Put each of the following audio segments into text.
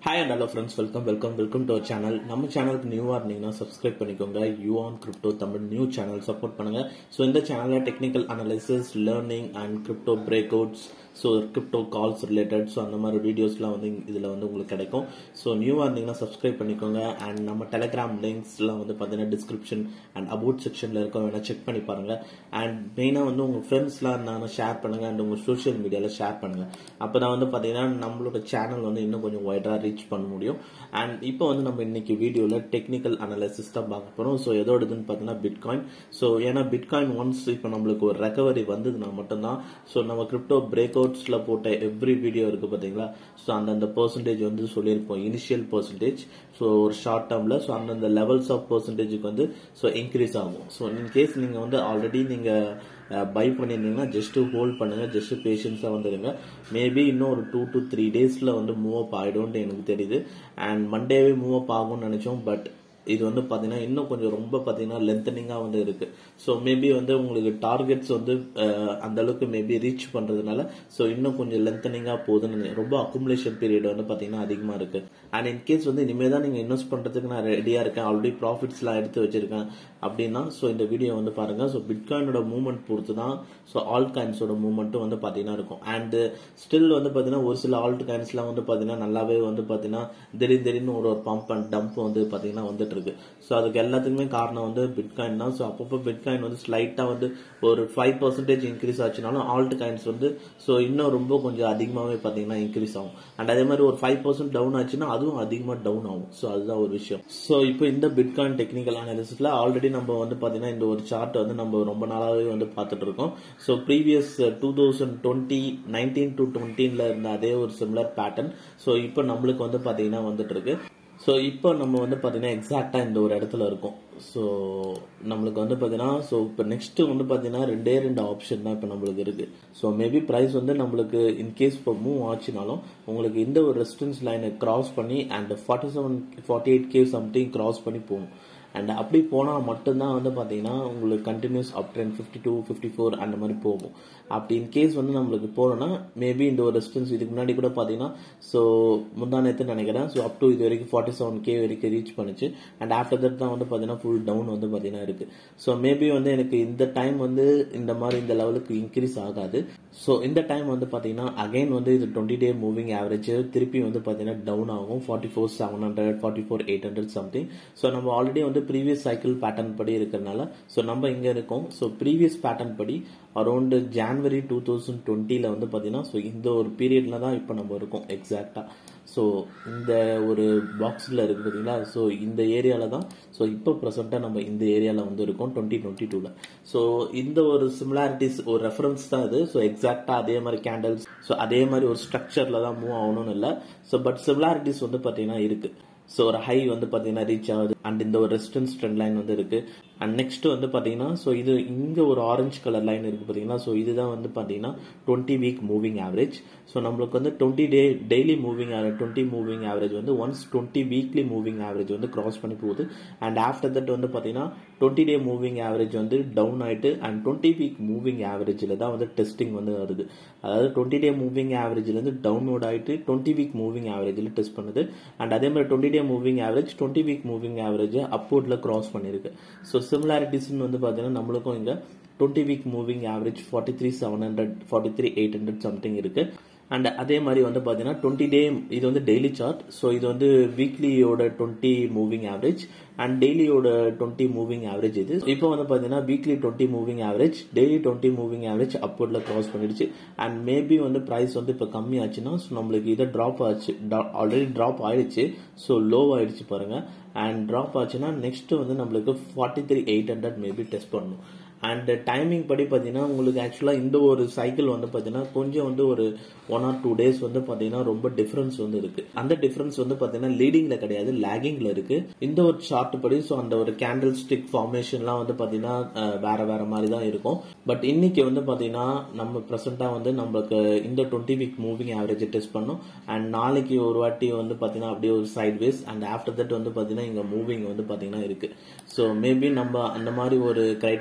hi and hello friends welcome welcome welcome to channel நம்ம சேனலுக்கு நியூவாக இருந்தீங்கன்னா சப்ஸ்கிரைப் பண்ணிக்கோங்க யூ ஆன் crypto Tamil new channel support பண்ணுங்க ஸோ இந்த சேனலில் technical analysis learning and crypto breakouts so crypto calls related so அந்த மாதிரி வீடியோஸ்லாம் வந்து இதில் வந்து உங்களுக்கு கிடைக்கும் ஸோ நியூவாக இருந்தீங்கன்னா சப்ஸ்கிரைப் பண்ணிக்கோங்க அண்ட் நம்ம டெலிகிராம் லிங்க்ஸ்லாம் வந்து பார்த்தீங்கன்னா டிஸ்கிரிப்ஷன் அண்ட் அபவுட் செக்ஷனில் இருக்கும் வேணால் செக் பண்ணி பாருங்க அண்ட் மெயினாக வந்து உங்கள் ஃப்ரெண்ட்ஸ்லாம் இருந்தாங்கன்னா ஷேர் பண்ணுங்க அண்ட் உங்கள் சோஷியல் மீடியாவில் ஷேர் பண்ணுங்க அப்போ தான் வந்து பார்த்தீங்கன்னா நம்மளோட சேனல் வந்து இன்னும் கொஞ்சம் வைடராக ரீச் பண்ண முடியும் அண்ட் இப்போ வந்து நம்ம இன்னைக்கு வீடியோவில் டெக்னிக்கல் அனாலிசிஸ் தான் பார்க்க போகிறோம் ஸோ எதோடதுன்னு பார்த்தீங்கன்னா பிட்காயின் ஸோ ஏன்னா பிட்காயின் ஒன்ஸ் இப்போ நம்மளுக்கு ஒரு ரெக்கவரி வந்ததுன்னா மட்டும்தான் ஸோ நம்ம கிரிப்டோ பிரேக் அவுட்ஸில் போட்ட எவ்ரி வீடியோ இருக்கு பார்த்தீங்களா ஸோ அந்தந்த பர்சன்டேஜ் வந்து சொல்லியிருப்போம் இனிஷியல் பர்சன்டேஜ் ஸோ ஒரு ஷார்ட் டேர்மில் ஸோ அந்தந்த லெவல்ஸ் ஆஃப் பர்சன்டேஜுக்கு வந்து ஸோ இன்க்ரீஸ் ஆகும் ஸோ இன் கேஸ் நீங்கள் வந்து ஆல்ரெடி நீங்கள் பை பண்ணியிருந்தீங்கன்னா ஜஸ்ட் ஹோல்ட் பண்ணுங்க ஜஸ்ட் பேஷன்ஸாக வந்துடுங்க மேபி இன்னும் ஒரு டூ டு த்ரீ டேஸில் வந்து மூவ் அப் ஆகிடும்னு எனக்கு தெரியுது அண்ட் மண்டேவே மூவ் அப் ஆகும்னு நினச்சோம் பட் இது வந்து பார்த்தீங்கன்னா இன்னும் கொஞ்சம் ரொம்ப பார்த்தீங்கன்னா லென்த்தனிங்காக வந்து இருக்கு ஸோ மேபி வந்து உங்களுக்கு டார்கெட்ஸ் வந்து அந்த அளவுக்கு மேபி ரீச் பண்ணுறதுனால ஸோ இன்னும் கொஞ்சம் லென்த்தனிங்காக போகுதுன்னு ரொம்ப அக்குமுலேஷன் பீரியட் வந்து பார்த்தீங்கன்னா அதிகமாக இருக்கு அண்ட் இன்கேஸ் வந்து இனிமேல் தான் நீங்கள் இன்வெஸ்ட் பண்ணுறதுக்கு நான் ரெடியாக இருக்கேன் ஆல்ரெடி ப்ராஃபிட்ஸ்லாம் எடுத்து வச்சிருக்கேன் அப்படின்னா ஸோ இந்த வீடியோ வந்து பாருங்க ஸோ பிட்காயினோட மூவ்மெண்ட் பொறுத்து தான் ஸோ ஆல்ட் காயின்ஸோட மூவ்மெண்ட்டும் வந்து பார்த்தீங்கன்னா இருக்கும் அண்ட் ஸ்டில் வந்து பார்த்தீங்கன்னா ஒரு சில ஆல்ட் காயின்ஸ்லாம் வந்து பார்த்தீங்கன்னா நல்லாவே வந்து பார்த்தீங்கன்னா திடீர் திடீர்னு ஒரு ஒரு பம்ப் அண்ட் டம்ப் வந்து பார்த்தீங்கன்னா வந்துட்டு இருக்கு ஸோ அதுக்கு எல்லாத்துக்குமே காரணம் வந்து பிட்காயின் தான் ஸோ அப்பப்போ பிட்காயின் வந்து ஸ்லைட்டாக வந்து ஒரு ஃபைவ் பர்சன்டேஜ் இன்க்ரீஸ் ஆச்சுனாலும் ஆல்ட் காயின்ஸ் வந்து ஸோ இன்னும் ரொம்ப கொஞ்சம் அதிகமாகவே பார்த்தீங்கன்னா இன்க்ரீஸ் ஆகும் அண்ட் அதே மாதிரி ஒரு ஃபைவ் பர்சன்ட் டவுன் ஆச்சுன்னா அதுவும் அதிகமாக டவுன் ஆகும் ஸோ அதுதான் ஒரு விஷயம் ஸோ இப்போ இந்த பிட்காயின் டெக்னிக்கல் அனாலிசிஸ்ல ஆல்ரெடி நம்ம வந்து பார்த்தீங்கன்னா இந்த ஒரு சார்ட் வந்து நம்ம ரொம்ப நாளாகவே வந்து பார்த்துட்டு இருக்கோம் so previous two thousand twenty nineteen to டுவெண்ட்டீன்ல இருந்த அதே ஒரு சிமிலர் பேட்டர்ன் ஸோ இப்போ நம்மளுக்கு வந்து பார்த்தீங்கன்னா வந்துட்டு இருக்கு ஸோ இப்போ நம்ம வந்து பார்த்தீங்கன்னா எக்ஸாக்டாக இந்த ஒரு இடத்துல இருக்கோம் ஸோ நம்மளுக்கு வந்து பார்த்தீங்கன்னா ஸோ இப்போ நெக்ஸ்ட் வந்து பார்த்தீங்கன்னா ரெண்டே ரெண்டு ஆப்ஷன் தான் இப்போ நம்மளுக்கு இருக்கு ஸோ மேபி ப்ரைஸ் வந்து நம்மளுக்கு இன்கேஸ் இப்போ மூவ் ஆச்சுனாலும் உங்களுக்கு இந்த ஒரு ரெசிஸ்டன்ஸ் லைனை கிராஸ் பண்ணி and forty seven forty eight K something cross பண்ணி போகும் அண்ட் அப்படி போனால் மட்டும்தான் வந்து பார்த்தீங்கன்னா உங்களுக்கு continuous up trend fifty two fifty four அந்த மாதிரி போகும் அப்படி இன் கேஸ் வந்து நம்மளுக்கு போகணும்னா மேபி இந்த ஒரு ரெசிஸ்டன்ஸ் இதுக்கு முன்னாடி கூட பார்த்தீங்கன்னா ஸோ முந்தானத்து நினைக்கிறேன் ஸோ அப் டு இது வரைக்கும் ஃபார்ட்டி செவன் கே வரைக்கும் ரீச் பண்ணிச்சு அண்ட் ஆஃப்டர் தட் தான் வந்து பார்த்தீங்கன்னா ஃபுல் டவுன் வந்து பார்த்தீங்கன்னா இருக்கு ஸோ மேபி வந்து எனக்கு இந்த டைம் வந்து இந்த மாதிரி இந்த லெவலுக்கு இன்க்ரீஸ் ஆகாது ஸோ இந்த டைம் வந்து பார்த்தீங்கன்னா அகைன் வந்து இது டுவெண்ட்டி டே மூவிங் ஆவரேஜ் திருப்பி வந்து பார்த்தீங்கன்னா டவுன் ஆகும் forty four seven hundred forty four eight hundred something so நம்ம ஆல்ரெடி வந்து ப்ரீவியஸ் சைக்கிள் பேட்டர்ன் படி இருக்கிறதுனால ஸோ நம்ம இங்கே இருக்கோம் ஸோ ப்ரீவியஸ் பேட்டர்ன் படி அரௌண்ட் ஜான்வரி டூ தௌசண்ட் டுவெண்ட்டியில் வந்து பார்த்தீங்கன்னா ஸோ இந்த ஒரு பீரியட்ல தான் இப்போ நம்ம இருக்கோம் எக்ஸாக்டாக ஸோ இந்த ஒரு பாக்ஸில் இருக்கு பார்த்தீங்களா ஸோ இந்த ஏரியாவில் தான் ஸோ இப்போ ப்ரெசென்ட்டாக நம்ம இந்த ஏரியாவில் வந்து இருக்கோம் டுவெண்ட்டி டுவெண்ட்டி டூவில் ஸோ இந்த ஒரு சிமிலாரிட்டிஸ் ஒரு ரெஃபரன்ஸ் தான் இது ஸோ எக்ஸாக்டாக அதே மாதிரி கேண்டல்ஸ் ஸோ அதே மாதிரி ஒரு ஸ்ட்ரக்சரில் தான் மூவ் ஆகணும்னு இல்லை ஸோ பட் சிமிலாரிட்டிஸ் வந்து பார்த்தீங்கன்னா இருக்குது ஸோ ஒரு ஹை வந்து பார்த்தீங்கன்னா ரீச் ஆகுது அண்ட் இந்த ஒரு ரெசிஸ்டன்ஸ் ட்ரெண்ட் லைன் வந்து இருக்கு அண்ட் நெக்ஸ்ட் வந்து பார்த்தீங்கன்னா ஸோ இது இங்கே ஒரு ஆரஞ்சு கலர் லைன் இருக்கு பார்த்தீங்கன்னா ஸோ இதுதான் வந்து பார்த்தீங்கன்னா twenty week moving average so நம்மளுக்கு வந்து twenty day daily moving twenty moving average வந்து once twenty weekly moving average வந்து கிராஸ் பண்ணி போகுது அண்ட் ஆஃப்டர் தட் வந்து பார்த்தீங்கன்னா டுவெண்ட்டி டே மூவிங் ஆவரேஜ் வந்து டவுன் ஆயிட்டு அண்ட் டுவெண்ட்டி வீக் மூவிங் ஆவரேஜில் தான் வந்து டெஸ்டிங் வந்து வருது அதாவது டுவெண்ட்டி டே மூவிங் ஆவரேஜ்லேருந்து டவுன்லோட் ஆயிட்டு டுவெண்ட்டி வீக் மூவிங் ஆவரேஜில் டெஸ்ட் பண்ணுது அண்ட் அதே மாதிரி twenty day moving average twenty week moving average அப்வோர்ட்ல கிராஸ் பண்ணிருக்கு ஸோ சிமிலாரிட்டிஸ்னு வந்து பார்த்தீங்கன்னா நம்மளுக்கும் இங்கே twenty week moving average forty three seven hundred forty three eight hundred something இருக்கு அண்ட் அதே மாதிரி வந்து பார்த்தீங்கன்னா டுவெண்ட்டி டே இது வந்து டெய்லி சார்ட் ஸோ இது வந்து வீக்லியோட டுவெண்ட்டி மூவிங் ஆவரேஜ் அண்ட் டெய்லியோட டுவெண்ட்டி மூவிங் ஆவரேஜ் இது இப்போ வந்து பார்த்தீங்கன்னா weekly twenty moving average daily twenty moving average அப்வர்ட்ல கிராஸ் பண்ணிடுச்சு அண்ட் மேபி வந்து ப்ரைஸ் வந்து இப்போ கம்மி ஆச்சுன்னா ஸோ நம்மளுக்கு இதை ட்ராப் ஆச்சு ஆல்ரெடி ட்ராப் ஆயிடுச்சு ஸோ லோ ஆயிடுச்சு பாருங்க அண்ட் ட்ராப் ஆச்சுன்னா நெக்ஸ்ட் வந்து நம்மளுக்கு forty three eight hundred maybe test பண்ணணும் அண்ட் டைமிங் படி பார்த்தீங்கன்னா உங்களுக்கு ஆக்சுவலாக இந்த ஒரு சைக்கிள் வந்து பார்த்தீங்கன்னா கொஞ்சம் வந்து ஒரு ஒன் ஆர் டூ டேஸ் வந்து பார்த்தீங்கன்னா ரொம்ப டிஃபரன்ஸ் வந்து இருக்கு அந்த டிஃபரன்ஸ் வந்து பார்த்தீங்கன்னா லீடிங்ல கிடையாது லேகிங்ல இருக்கு இந்த ஒரு சார்ட் படி ஸோ அந்த ஒரு கேண்டில் ஸ்டிக் ஃபார்மேஷன்லாம் வந்து பார்த்தீங்கன்னா வேற வேற மாதிரி தான் இருக்கும் பட் இன்னைக்கு வந்து பார்த்தீங்கன்னா நம்ம ப்ரெசென்ட்டாக வந்து நம்மளுக்கு இந்த twenty week moving average test பண்ணோம் அண்ட் நாளைக்கு ஒரு வாட்டி வந்து பார்த்தீங்கன்னா அப்படியே ஒரு sideways and after that வந்து பார்த்தீங்கன்னா இங்கே மூவிங் வந்து பார்த்தீங்கன்னா இருக்கு ஸோ மேபி நம்ம அந்த மாதிரி ஒரு கிரைட்டேரியால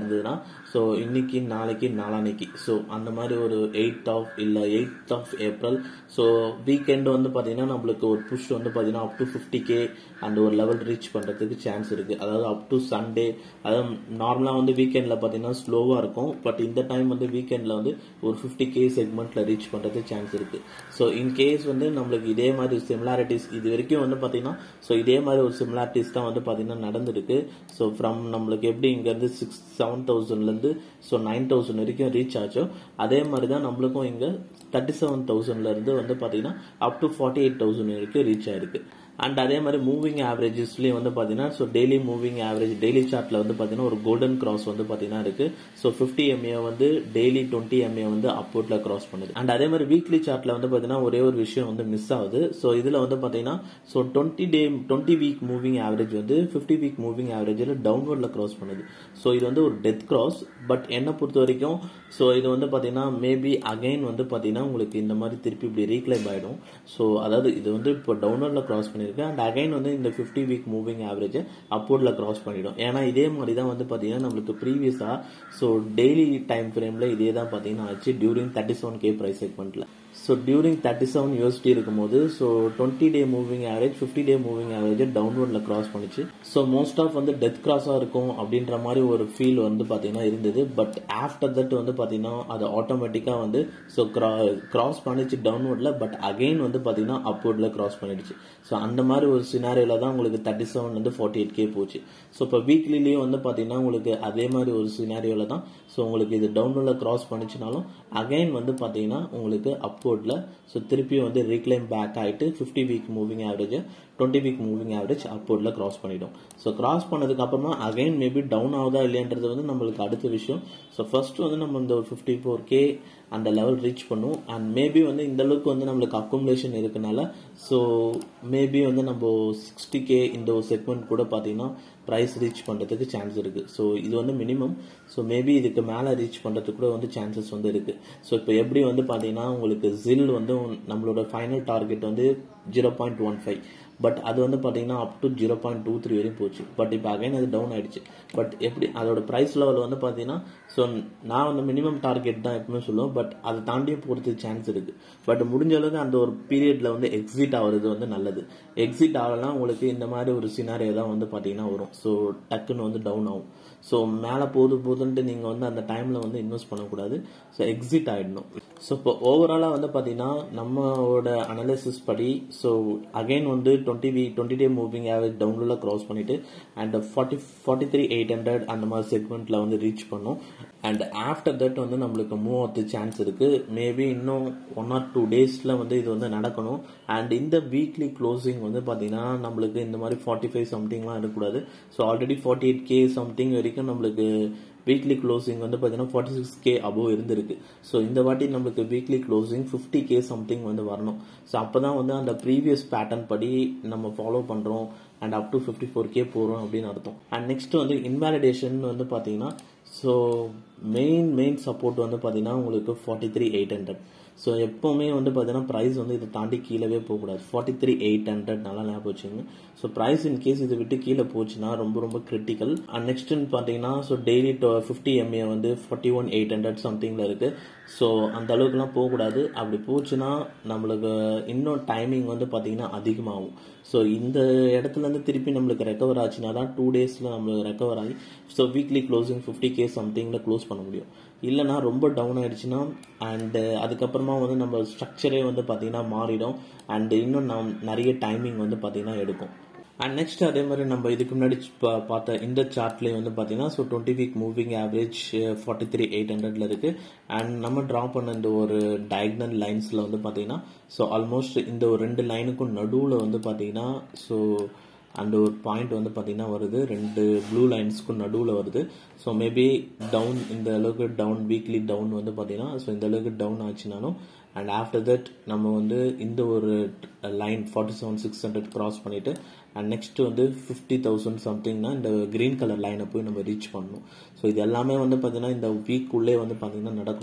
இருந்ததுன்னா ஸோ இன்னைக்கு நாளைக்கு நாளான்னைக்கு ஸோ அந்த மாதிரி ஒரு எயிட் ஆஃப் இல்லை eight of April so weekend வந்து பார்த்தீங்கன்னா நம்மளுக்கு ஒரு புஷ் வந்து பார்த்தீங்கன்னா அப் டு ஃபிஃப்டி கே அந்த ஒரு லெவல் ரீச் பண்ணுறதுக்கு சான்ஸ் இருக்கு அதாவது அப் டு சண்டே அதாவது நார்மலாக வந்து வீக்கெண்டில் பார்த்தீங்கன்னா ஸ்லோவாக இருக்கும் பட் இந்த டைம் வந்து வீக்கெண்டில் வந்து ஒரு ஃபிஃப்டி கே செக்மெண்ட்டில் ரீச் பண்ணுறதுக்கு சான்ஸ் இருக்கு ஸோ இன் கேஸ் வந்து நம்மளுக்கு இதே மாதிரி சிமிலாரிட்டிஸ் இது வரைக்கும் வந்து பார்த்தீங்கன்னா ஸோ இதே மாதிரி ஒரு சிமிலாரிட்டிஸ் தான் வந்து பார்த்தீங்கன்னா நடந்திருக்கு ஸோ ஃப்ரம் நம்மளுக்கு எப்படி இங்கேருந்து சிக்ஸ் செவன் தௌசண்ட்லேருந்து ஸோ நைன் தௌசண்ட் வரைக்கும் ரீச் ஆச்சோ அதே மாதிரி தான் நம்மளுக்கும் இங்கே தேர்ட்டி செவன் தௌசண்ட்லேருந்து வந்து பார்த்தீங்கன்னா up to forty eight thousand வரைக்கும் ரீச் ஆயிருக்கு அண்ட் அதே மாதிரி மூவிங் ஆவரேஜஸ்லேயும் வந்து பார்த்தீங்கன்னா so daily moving average daily சார்ட்டில் வந்து பார்த்தீங்கன்னா ஒரு கோல்டன் கிராஸ் வந்து பார்த்தீங்கன்னா இருக்கு ஸோ ஃபிஃப்டி எம்ஏ வந்து டெய்லி டுவெண்ட்டி எம்ஏ வந்து அப்போர்ட்டில் கிராஸ் பண்ணுது அண்ட் அதே மாதிரி வீக்லி சார்ட்டில் வந்து பார்த்தீங்கன்னா ஒரே ஒரு விஷயம் வந்து மிஸ் ஆகுது ஸோ இதில் வந்து பார்த்தீங்கன்னா so twenty day twenty week moving average வந்து ஃபிஃப்டி வீக் மூவிங் ஆவரேஜில் டவுன்வர்டில் கிராஸ் பண்ணுது ஸோ இது வந்து ஒரு டெத் கிராஸ் பட் என்னை பொறுத்த வரைக்கும் ஸோ இது வந்து பார்த்தீங்கன்னா மேபி அகைன் வந்து பார்த்தீங்கன்னா உங்களுக்கு இந்த மாதிரி திருப்பி இப்படி ரீக்ளைம் ஆகிடும் ஸோ அதாவது இது வந்து இப்போ டவுன்வர்டில் கிராஸ் பண்ணியிருக்கு அண்ட் அகைன் வந்து இந்த ஃபிஃப்டி வீக் மூவிங் ஆவரேஜை அப்போர்டில் கிராஸ் பண்ணிடும் ஏன்னா இதே மாதிரி தான் வந்து பார்த்தீங்கன்னா நம்மளுக்கு ப்ரீவியஸாக ஸோ டெய்லி டைம் ஃப்ரேமில் இதே தான் பார்த்தீங்கன்னா ஆச்சு during thirty seven K price செக்மெண்ட்டில் so during thirty seven USD இருக்கும்போது so twenty day moving average fifty day moving average டவுன்வர்டில் கிராஸ் பண்ணிச்சு ஸோ மோஸ்ட் ஆஃப் வந்து டெத் கிராஸாக இருக்கும் அப்படின்ற மாதிரி ஒரு ஃபீல் வந்து பார்த்தீங்கன்னா இருந்தது பட் ஆஃப்டர் தட் வந்து பார்த்தீங்கன்னா அது ஆட்டோமேட்டிக்காக வந்து ஸோ கிராஸ் பண்ணிச்சு டவுன்வர்டில் பட் அகெயின் வந்து பார்த்தீங்கன்னா அப்வர்டில் கிராஸ் பண்ணிடுச்சு ஸோ அந்த மாதிரி ஒரு சினாரியில் தான் உங்களுக்கு தேர்ட்டி செவன் வந்து ஃபார்ட்டி எயிட் கே போச்சு ஸோ இப்போ வீக்லிலேயும் வந்து பார்த்தீங்கன்னா உங்களுக்கு அதே மாதிரி ஒரு சினாரியோவில் தான் ஸோ உங்களுக்கு இது டவுன்வர்டில் கிராஸ் பண்ணிச்சுனாலும் அகைன் வந்து பார்த்தீங்கன்னா உங்களுக்கு அப்வர்டில் ஸோ திருப்பியும் வந்து ரீக்ளைம் பேக் ஆகிட்டு ஃபிஃப்டி வீக் மூவிங் ஆவரேஜை டுவெண்ட்டி வீக் மூவிங் ஆவரேஜ் அப்போர்டில் கிராஸ் பண்ணிடும் ஸோ கிராஸ் பண்ணதுக்கு அப்புறமா அகைன் மேபி டவுன் ஆகுதா இல்லையன்றது வந்து நம்மளுக்கு அடுத்த விஷயம் ஸோ ஃபர்ஸ்ட் வந்து நம்ம இந்த ஒரு ஃபிஃப்டி ஃபோர் கே அந்த லெவல் ரீச் பண்ணும் அண்ட் மேபி வந்து இந்த அளவுக்கு வந்து நம்மளுக்கு அக்குமுலேஷன் இருக்கனால ஸோ மேபி வந்து நம்ம சிக்ஸ்டி கே இந்த ஒரு செக்மெண்ட் கூட பார்த்தீங்கன்னா ப்ரைஸ் ரீச் பண்ணுறதுக்கு சான்ஸ் இருக்குது ஸோ இது வந்து மினிமம் ஸோ மேபி இதுக்கு மேலே ரீச் பண்ணுறதுக்கு கூட வந்து சான்சஸ் வந்து இருக்குது ஸோ இப்போ எப்படி வந்து பார்த்தீங்கன்னா உங்களுக்கு ஜில் வந்து நம்மளோட ஃபைனல் டார்கெட் வந்து zero point one five but அது வந்து பார்த்தீங்கன்னா up to zero point two three வரையும் போச்சு பட் இப்போ அகைன் அது டவுன் ஆயிடுச்சு பட் எப்படி அதோட ப்ரைஸ் லெவல் வந்து பார்த்தீங்கன்னா ஸோ நான் வந்து மினிமம் டார்கெட் தான் எப்பவுமே சொல்லுவேன் பட் அதை தாண்டியும் போகிறதுக்கு சான்ஸ் இருக்கு பட் முடிஞ்ச அளவுக்கு அந்த ஒரு பீரியட்ல வந்து எக்ஸிட் ஆகுறது வந்து நல்லது எக்ஸிட் ஆகலாம் உங்களுக்கு இந்த மாதிரி ஒரு சினாரியோ தான் வந்து பார்த்தீங்கன்னா வரும் ஸோ டக்குன்னு வந்து டவுன் ஆகும் ஸோ மேலே போது போதுன்ட்டு நீங்கள் வந்து அந்த டைமில் வந்து இன்வெஸ்ட் பண்ணக்கூடாது ஸோ எக்ஸிட் ஆகிடணும் ஸோ இப்போ ஓவராலாக வந்து பார்த்தீங்கன்னா நம்மளோட அனாலிசிஸ் படி ஸோ அகைன் வந்து twenty we twenty day moving average டவுன்லோட க்ராஸ் பண்ணிட்டு and forty forty three eight hundred அந்த மாதிரி செக்மெண்ட்டில் வந்து ரீச் பண்ணும் அண்ட் ஆஃப்டர் தட் வந்து நம்மளுக்கு மூவ் ஆகிறது சான்ஸ் இருக்கு மேபி இன்னும் ஒன் ஆர் டூ டேஸில் வந்து இது வந்து நடக்கணும் அண்ட் இந்த வீக்லி க்ளோசிங் வந்து பார்த்தீங்கன்னா நம்மளுக்கு இந்த மாதிரி ஃபார்ட்டி ஃபைவ் சம்திங்லாம் இருக்கக்கூடாது so already forty eight K something வரைக்கும் நம்மளுக்கு வீக்லி க்ளோசிங் வந்து பார்த்தீங்கன்னா ஃபார்ட்டி சிக்ஸ் கே அபோவ் இருந்திருக்கு ஸோ இந்த வாட்டி நம்மளுக்கு weekly closing fifty K something வந்து வரணும் ஸோ அப்போ தான் வந்து அந்த ப்ரீவியஸ் பேட்டர்ன் படி நம்ம ஃபாலோ பண்ணுறோம் and up to fifty four K போகிறோம் அப்படின்னு அர்த்தம் அண்ட் நெக்ஸ்ட் வந்து இன்வாலிடேஷன் வந்து பார்த்தீங்கன்னா ஸோ மெயின் மெயின் சப்போர்ட் வந்து பார்த்தீங்கன்னா உங்களுக்கு forty three eight hundred so எப்போவுமே வந்து பார்த்தீங்கன்னா ப்ரைஸ் வந்து இதை தாண்டி கீழவே போகக்கூடாது ஃபார்ட்டி த்ரீ எயிட் ஹண்ட்ரட் நல்லா ஞாபகம் வச்சுங்க ஸோ ப்ரைஸ் இன் கேஸ் இதை விட்டு கீழே போச்சுன்னா ரொம்ப ரொம்ப கிரிட்டிக்கல் அண்ட் நெக்ஸ்ட்னு பார்த்தீங்கன்னா ஸோ டெய்லி ஃபிஃப்டி எம்ஏ வந்து ஃபார்ட்டி ஒன் எயிட் ஹண்ட்ரட் சம்திங்கில் இருக்குது ஸோ அந்த அளவுக்குலாம் போகக்கூடாது அப்படி போச்சுன்னா நம்மளுக்கு இன்னும் டைமிங் வந்து பார்த்தீங்கன்னா அதிகமாகும் ஸோ இந்த இடத்துல இருந்து திருப்பி நம்மளுக்கு ரெக்கவர் ஆச்சுன்னா தான் டூ டேஸில் நம்மளுக்கு ரெக்கவர் ஆகி so weekly closing fifty K சம்திங்கில் க்ளோஸ் பண்ண முடியும் இல்லைனா ரொம்ப டவுன் ஆயிடுச்சுன்னா அண்டு அதுக்கப்புறமா வந்து நம்ம ஸ்ட்ரக்சரே வந்து பார்த்தீங்கன்னா மாறிடும் அண்ட் இன்னும் நம் நிறைய டைமிங் வந்து பார்த்தீங்கன்னா எடுக்கும் அண்ட் நெக்ஸ்ட் அதே மாதிரி நம்ம இதுக்கு முன்னாடி பா- பார்த்த இந்த சார்ட்லேயே வந்து பார்த்தீங்கன்னா so twenty week moving average forty three eight ஹண்ட்ரட்ல இருக்கு அண்ட் நம்ம ட்ரா பண்ண இந்த ஒரு டயக்னல் லைன்ஸில் வந்து பார்த்தீங்கன்னா ஸோ ஆல்மோஸ்ட் இந்த ஒரு ரெண்டு லைனுக்கும் நடுவில் வந்து பார்த்தீங்கன்னா ஸோ அந்த ஒரு பாயிண்ட் வந்து பார்த்தீங்கன்னா வருது ரெண்டு ப்ளூ லைன்ஸ்க்கும் நடுவில் வருது ஸோ மேபி டவுன் இந்த அளவுக்கு டவுன் வீக்லி டவுன் வந்து பார்த்தீங்கன்னா ஸோ இந்த அளவுக்கு டவுன் ஆச்சுனாலும் அண்ட் ஆஃப்டர் தட் நம்ம வந்து இந்த ஒரு line forty seven six hundred cross பண்ணிட்டு அண்ட் நெக்ஸ்ட் வந்து ஃபிஃப்டி தௌசண்ட் சம்திங்னா இந்த கிரீன் கலர் லைனை போய் நம்ம ரீச் பண்ணணும் ஸோ இது எல்லாமே வந்து பார்த்தீங்கன்னா இந்த வீக் உள்ளே வந்து பார்த்தீங்கன்னா நடக்கணும்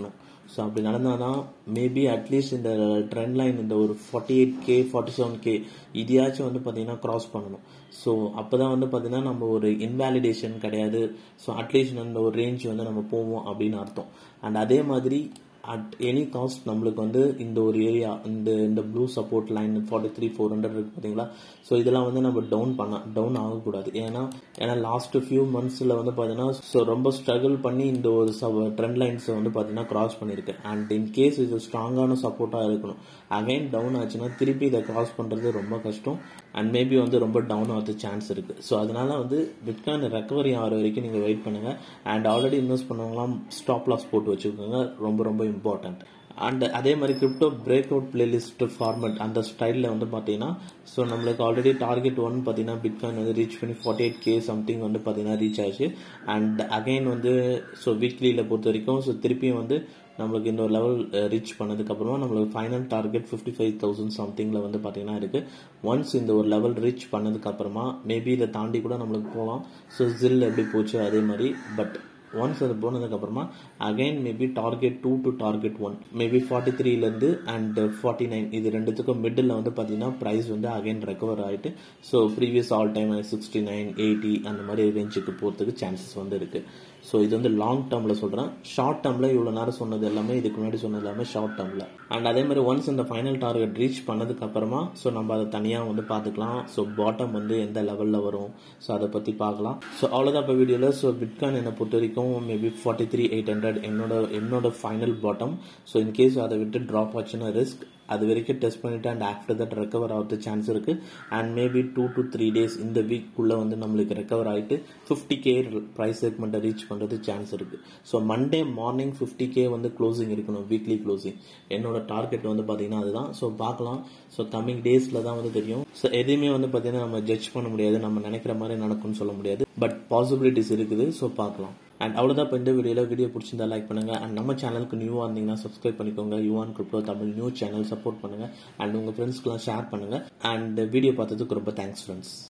ஸோ அப்படி நடந்தால் தான் மேபி அட்லீஸ்ட் இந்த ட்ரெண்ட் லைன் இந்த ஒரு forty eight K forty seven K இதையாச்சும் வந்து பார்த்தீங்கன்னா கிராஸ் பண்ணணும் ஸோ அப்போ தான் வந்து பார்த்தீங்கன்னா நம்ம ஒரு இன்வேலிடேஷன் கிடையாது ஸோ அட்லீஸ்ட் அந்த ஒரு ரேஞ்ச் வந்து நம்ம போவோம் அப்படின்னு அர்த்தம் அண்ட் அதே மாதிரி அட் எனி காஸ்ட் நம்மளுக்கு வந்து இந்த ஒரு ஏரியா இந்த இந்த blue support line forty three four hundred இருக்கு பார்த்தீங்களா ஸோ இதெல்லாம் வந்து நம்ம டவுன் பண்ண டவுன் ஆகக்கூடாது ஏன்னா ஏன்னா லாஸ்ட் ஃபியூ மந்த்ஸில் வந்து பார்த்தீங்கன்னா ஸோ ரொம்ப ஸ்ட்ரகிள் பண்ணி இந்த ஒரு ட்ரெண்ட் லைன்ஸை வந்து பார்த்தீங்கன்னா கிராஸ் பண்ணியிருக்கு அண்ட் இன் கேஸ் இது ஸ்ட்ராங்கான சப்போர்ட்டாக இருக்கணும் அகைன் டவுன் ஆச்சுன்னா திருப்பி இதை கிராஸ் பண்ணுறது ரொம்ப கஷ்டம் அண்ட் மேபி வந்து ரொம்ப டவுன் ஆகிறது சான்ஸ் இருக்குது ஸோ அதனால வந்து பிட்காயின் ரெக்கவரி ஆகிற வரைக்கும் நீங்கள் வெயிட் பண்ணுங்கள் அண்ட் ஆல்ரெடி இன்வெஸ்ட் பண்ணவங்களாம் ஸ்டாப் லாஸ் போட்டு வச்சுக்கோங்க ரொம்ப ரொம்ப இம்பார்ட்டன்ட் அண்ட் அதே மாதிரி crypto break out playlist format அந்த ஸ்டைலில் வந்து பார்த்தீங்கன்னா ஸோ நம்மளுக்கு ஆல்ரெடி டார்கெட் ஒன் பார்த்தீங்கன்னா பிட்காயின் வந்து ரீச் பண்ணி ஃபார்ட்டி எயிட் கே சம்திங் வந்து பார்த்தீங்கன்னா ரீச் ஆச்சு அண்ட் அகைன் வந்து ஸோ வீக்லியில் பொறுத்த வரைக்கும் ஸோ திருப்பியும் வந்து நம்மளுக்கு இந்த ஒரு லெவல் ரீச் பண்ணதுக்கப்புறமா நம்மளுக்கு final target fifty five thousand சம்திங்கில் வந்து பார்த்தீங்கன்னா இருக்குது ஒன்ஸ் இந்த ஒரு லெவல் ரீச் பண்ணதுக்கப்புறமா மேபி இதை தாண்டி கூட நம்மளுக்கு போகலாம் ஸோ ஜில் எப்படி போச்சு அதே மாதிரி பட் ஒன்ஸ் அது போனதுக்கப்புறமா again maybe target two to target one maybe forty த்ரீலேருந்து அண்ட் ஃபார்ட்டி நைன் இது ரெண்டுத்துக்கும் மிடில் வந்து பார்த்தீங்கன்னா ப்ரைஸ் வந்து அகைன் ரெக்கவர் ஆகிட்டு so previous all time sixty nine eighty அந்த மாதிரி ரேஞ்சுக்கு போகிறதுக்கு சான்சஸ் வந்து இருக்குது ஸோ இது வந்து லாங் டேர்மில் சொல்கிறேன் ஷார்ட் டேர்மில் இவ்வளோ நேரம் சொன்னது எல்லாமே இதுக்கு முன்னாடி சொன்னது எல்லாமே ஷார்ட் டேர்மில் அண்ட் அதே மாதிரி ஒன்ஸ் இந்த ஃபைனல் டார்கெட் ரீச் பண்ணதுக்கு அப்புறமா ஸோ நம்ம அதை தனியாக வந்து பார்த்துக்கலாம் ஸோ பாட்டம் வந்து எந்த லெவலில் வரும் ஸோ அதை பற்றி பார்க்கலாம் ஸோ அவ்வளோதான் இப்போ வீடியோவில் ஸோ பிட்காயின் என்னை பொறுத்த வரைக்கும் maybe forty three eight hundred என்னோட என்னோட ஃபைனல் பாட்டம் ஸோ இன்கேஸ் அதை விட்டு ட்ராப் ஆச்சுன்னா ரிஸ்க் அது வரைக்கும் டெஸ்ட் பண்ணிட்டு அண்ட் ஆஃப்டர் தட் ரெக்கவர் ஆகிறது சான்ஸ் இருக்கு and maybe two to three days இந்த வீக்குள்ள வந்து நம்மளுக்கு ரெக்கவர் ஆகிட்டு ஃபிஃப்டி கே ப்ரைஸ் செக்மெண்ட்டை ரீச் பண்ணுறது சான்ஸ் இருக்கு so Monday morning fifty K வந்து க்ளோசிங் இருக்கணும் வீக்லி க்ளோசிங் என்னோட டார்கெட் வந்து பார்த்தீங்கன்னா அதுதான் ஸோ பார்க்கலாம் ஸோ கம்மிங் டேஸில் தான் வந்து தெரியும் ஸோ எதையுமே வந்து பார்த்தீங்கன்னா நம்ம ஜட்ஜ் பண்ண முடியாது நம்ம நினைக்கிற மாதிரி நடக்கும்னு சொல்ல முடியாது பட் பாசிபிலிட்டிஸ் இருக்குது ஸோ பார்க்கலாம் அண்ட் அவ்வளோதான் இப்போ இந்த வீடியோவில் வீடியோ பிடிச்சிருந்தா லைக் பண்ணுங்க அண்ட் நம்ம சேனலுக்கு நியூவாக இருந்தீங்கன்னா சப்ஸ்கிரைப் பண்ணிக்கோங்க யூஆன் crypto Tamil new channel support பண்ணுங்க அண்ட் உங்கள் ஃப்ரெண்ட்ஸ்க்குலாம் ஷேர் பண்ணுங்க அண்ட் வீடியோ பார்த்ததுக்கு ரொம்ப தேங்க்ஸ் ஃப்ரெண்ட்ஸ்